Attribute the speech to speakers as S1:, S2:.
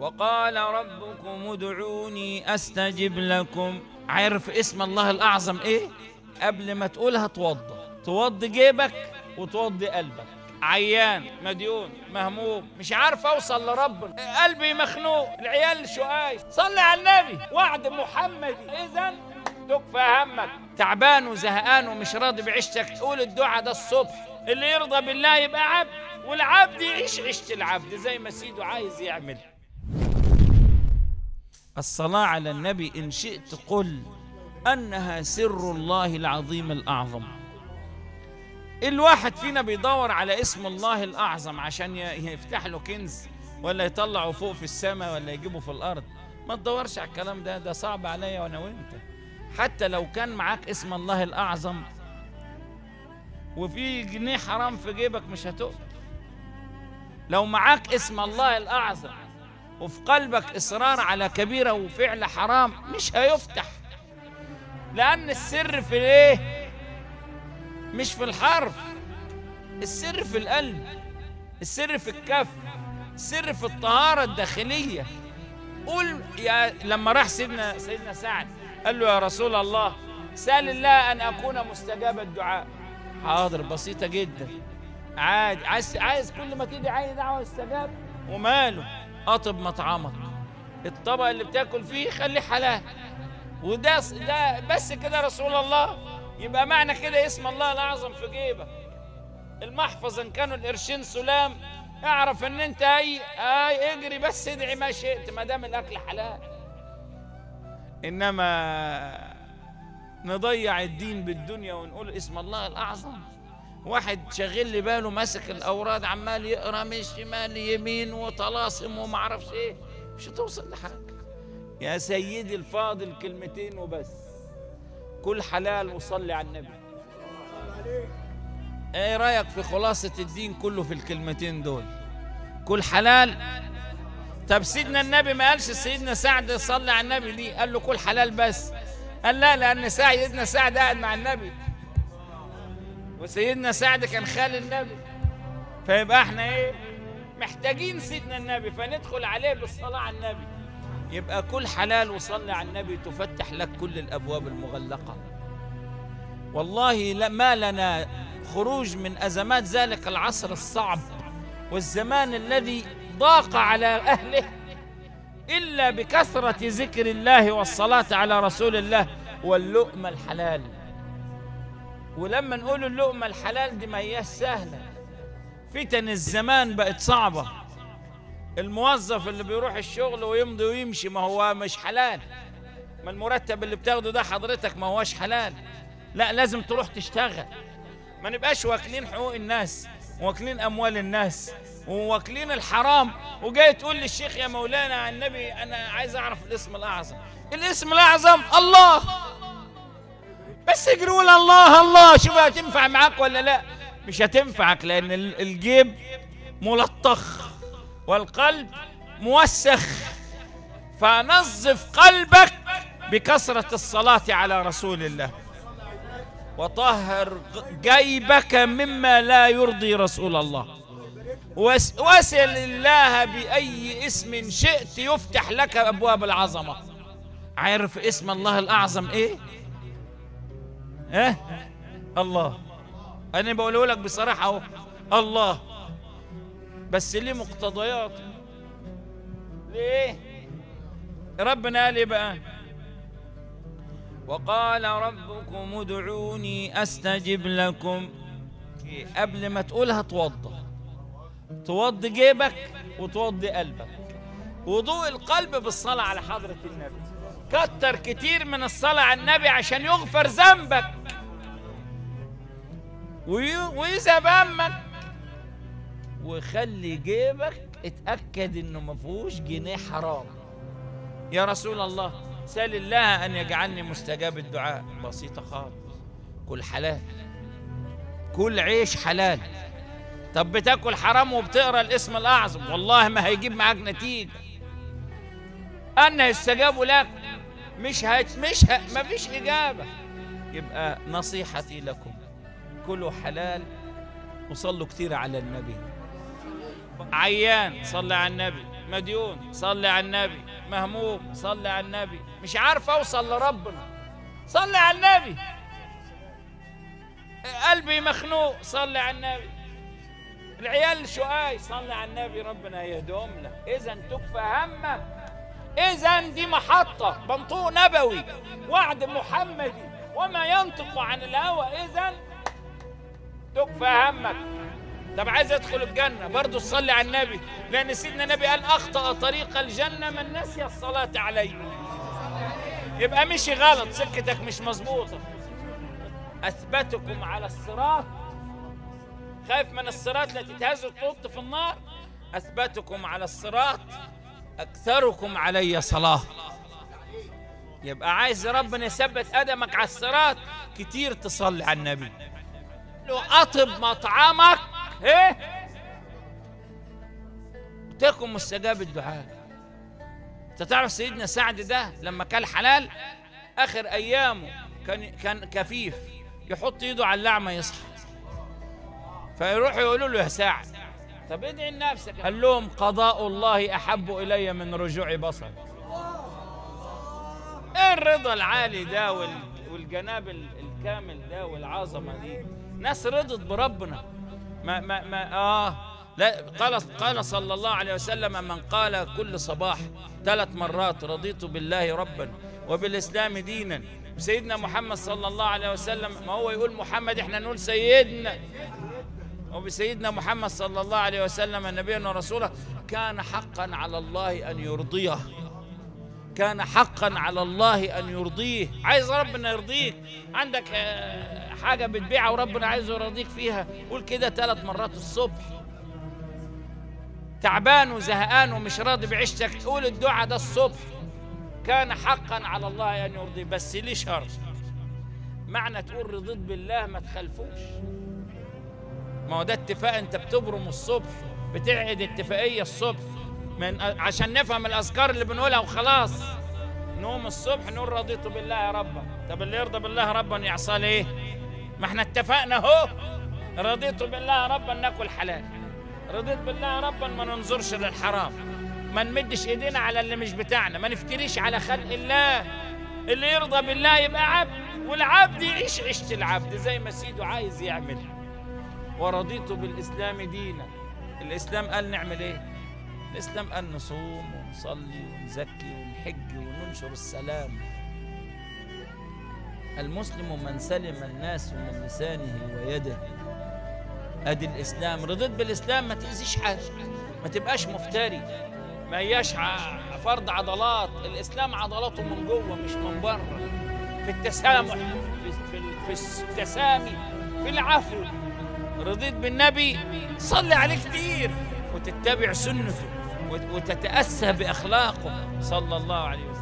S1: وقال ربكم ادعوني استجب لكم عارف اسم الله الاعظم ايه قبل ما تقولها توضى توضي جيبك وتوضي قلبك عيان مديون مهموم مش عارف اوصل لربنا قلبي مخنوق العيال شقاي صلي على النبي وعد محمد اذا تكفى همك تعبان وزهقان ومش راضي بعيشتك قول الدعاء ده الصبح اللي يرضى بالله يبقى عبد والعبد يعيش عيشة العبد زي ما سيده عايز يعمل الصلاة على النبي إن شئت قل أنها سر الله العظيم الأعظم الواحد فينا بيدور على اسم الله الأعظم عشان ي- يفتح له كنز ولا يطلعه فوق في السماء ولا يجيبه في الأرض ما تدورش على الكلام ده ده صعب عليا وأنا وأنت حتى لو كان معاك اسم الله الأعظم وفي جنيه حرام في جيبك مش هتقبل لو معاك اسم الله الأعظم وفي قلبك إصرار على كبيرة وفعل حرام مش هيفتح لأن السر في الإيه؟ مش في الحرف السر في القلب السر في الكف السر في الطهارة الداخلية قول يا لما راح سيدنا سيدنا سعد قال له يا رسول الله سال الله أن أكون مستجاب الدعاء حاضر بسيطة جدا عادي عايز عايز كل ما تيجي عايز دعوة استجاب وماله اطب مطعمك الطبق اللي بتاكل فيه خليه حلال وده ده بس كده رسول الله يبقى معنى كده اسم الله الاعظم في جيبك المحفظ ان كانوا القرشين سلام اعرف ان انت اي اي اجري بس ادعي ما شئت ما دام الاكل حلال انما نضيع الدين بالدنيا ونقول اسم الله الاعظم واحد شاغل لي باله ماسك الاوراد عمال يقرا من شمال يمين وطلاسم وما اعرفش ايه مش هتوصل لحاجه يا سيدي الفاضل كلمتين وبس كل حلال وصلي على النبي ايه رايك في خلاصه الدين كله في الكلمتين دول كل حلال طب سيدنا النبي ما قالش سيدنا سعد صلي على النبي دي قال له كل حلال بس قال لا لان سيدنا سعد قاعد مع النبي وسيدنا سعد كان خال النبي فيبقى احنا ايه محتاجين سيدنا النبي فندخل عليه بالصلاة على النبي يبقى كل حلال وصلي على النبي تفتح لك كل الأبواب المغلقة والله لا- ما لنا خروج من أزمات ذلك العصر الصعب والزمان الذي ضاق على أهله إلا بكثرة ذكر الله والصلاة على رسول الله واللؤم الحلال ولما نقول اللقمة الحلال دي ما هياش سهلة فتن الزمان بقت صعبة الموظف اللي بيروح الشغل ويمضي ويمشي ما هو مش حلال ما المرتب اللي بتاخده ده حضرتك ما هوش حلال لا لازم تروح تشتغل ما نبقاش واكلين حقوق الناس واكلين اموال الناس وواكلين الحرام وجاي تقول للشيخ يا مولانا عن النبي انا عايز اعرف الاسم الاعظم الاسم الاعظم الله بس اجري قول الله الله شوف هتنفع معاك ولا لا مش هتنفعك لان ال- الجيب ملطخ والقلب موسخ فنظف قلبك بكثرة الصلاة على رسول الله وطهر ج- جيبك مما لا يرضي رسول الله وس- واسل الله بأي اسم شئت يفتح لك أبواب العظمة عارف اسم الله الأعظم إيه؟ ها الله انا بقوله لك بصراحه اهو الله بس ليه مقتضيات ليه ربنا قال ايه بقى وقال ربكم ادعوني استجب لكم قبل ما تقولها توضى توضي جيبك وتوضي قلبك وضوء القلب بالصلاة على حضرة النبي كتر كتير من الصلاة على النبي عشان يغفر ذنبك وي- ويذهب همك وخلي جيبك اتأكد انه ما فيهوش جنيه حرام يا رسول الله سال الله ان يجعلني مستجاب الدعاء بسيطة خالص كل حلال كل عيش حلال طب بتاكل حرام وبتقرا الاسم الاعظم والله ما هيجيب معاك نتيجه ان يستجاب لك مش هت مش ه... ما فيش اجابه يبقى نصيحتي لكم كلوا حلال وصلوا كتير على النبي عيان صلى على النبي مديون صلي على النبي مهموم صلي على النبي مش عارف اوصل لربنا صلي على النبي قلبي مخنوق صلي على النبي العيال شقاي صلي على النبي ربنا يهدهم لك اذا تكفى همك اذا دي محطه منطوق نبوي وعد محمدي وما ينطق عن الهوى اذا تكفى همك طب عايز ادخل الجنه برضه تصلي على النبي لان سيدنا النبي قال اخطا طريق الجنه من نسي الصلاه عليه يبقى مشي غلط سكتك مش مظبوطه اثبتكم على الصراط خايف من الصراط لا تتهز وتنط في النار اثبتكم على الصراط اكثركم علي صلاه يبقى عايز ربنا يثبت قدمك على الصراط كتير تصلي على النبي لو اطب مطعمك ايه تكن مستجاب الدعاء انت تعرف سيدنا سعد ده لما كان حلال اخر ايامه كان كان كفيف يحط ايده على اللعمه يصحى فيروحوا يقولوا له يا سعد طب ادعي لنفسك قال لهم قضاء الله احب الي من رجوع بصر ايه الرضا العالي ده وال- والجناب ال- الكامل ده والعظمه دي ناس رضت بربنا ما ما ما اه لا قال قال صلى الله عليه وسلم من قال كل صباح ثلاث مرات رضيت بالله ربا وبالاسلام دينا سيدنا محمد صلى الله عليه وسلم ما هو يقول محمد احنا نقول سيدنا وبسيدنا محمد صلى الله عليه وسلم نبيا ورسوله كان حقا على الله ان يرضيه كان حقا على الله ان يرضيه عايز ربنا يرضيك عندك آه، حاجه بتبيعها وربنا عايز يرضيك فيها قول كده ثلاث مرات الصبح تعبان وزهقان ومش راضي بعيشتك قول الدعاء ده الصبح كان حقا على الله ان يرضيه بس ليه شرط معنى تقول رضيت بالله ما تخلفوش ما هو ده اتفاق انت بتبرم الصبح بتعقد اتفاقيه الصبح من عشان نفهم الاذكار اللي بنقولها وخلاص نقوم الصبح نقول رضيت بالله يا رب طب اللي يرضى بالله ربا يحصل ايه ما احنا اتفقنا اهو رضيت بالله ربا ناكل حلال رضيت بالله ربا ما ننظرش للحرام ما نمدش ايدينا على اللي مش بتاعنا ما نفتريش على خلق الله اللي يرضى بالله يبقى عبد والعبد يعيش عيشة العبد زي ما سيده عايز يعمل ورضيت بالإسلام دينا الإسلام قال نعمل إيه الإسلام قال نصوم ونصلي ونزكي ونحج وننشر السلام المسلم من سلم الناس من لسانه ويده ادي الاسلام رضيت بالاسلام ما تاذيش حد ما تبقاش مفتري ما هياش ع- فرض عضلات الاسلام عضلاته من جوه مش من بره في التسامح في, في, في التسامي في العفو رضيت بالنبي صلي عليه كتير وتتبع سنته وت- وتتأسى بأخلاقه صلى الله عليه وسلم